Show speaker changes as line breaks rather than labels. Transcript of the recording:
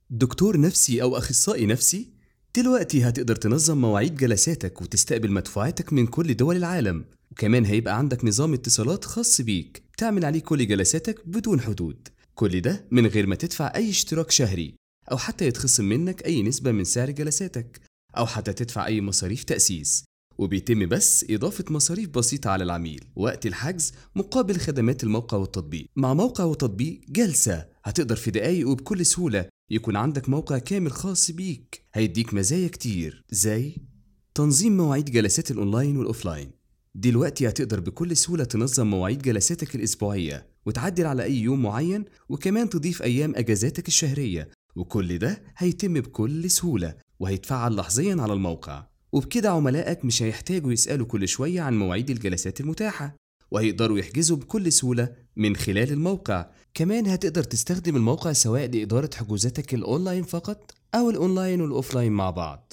دكتور نفسي أو أخصائي نفسي؟ دلوقتي هتقدر تنظم مواعيد جلساتك وتستقبل مدفوعاتك من كل دول العالم وكمان هيبقى عندك نظام اتصالات خاص بيك تعمل عليه كل جلساتك بدون حدود كل ده من غير ما تدفع أي اشتراك شهري أو حتى يتخصم منك أي نسبة من سعر جلساتك أو حتى تدفع أي مصاريف تأسيس وبيتم بس إضافة مصاريف بسيطة على العميل وقت الحجز مقابل خدمات الموقع والتطبيق مع موقع وتطبيق جلسة هتقدر في دقايق وبكل سهولة يكون عندك موقع كامل خاص بيك هيديك مزايا كتير زي تنظيم مواعيد جلسات الأونلاين والأوفلاين دلوقتي هتقدر بكل سهولة تنظم مواعيد جلساتك الأسبوعية وتعدل على أي يوم معين وكمان تضيف أيام أجازاتك الشهرية وكل ده هيتم بكل سهولة وهيتفعل لحظيا على الموقع وبكده عملائك مش هيحتاجوا يسألوا كل شوية عن مواعيد الجلسات المتاحة وهيقدروا يحجزوا بكل سهولة من خلال الموقع كمان هتقدر تستخدم الموقع سواء لإدارة حجوزاتك الأونلاين فقط أو الأونلاين والأوفلاين مع بعض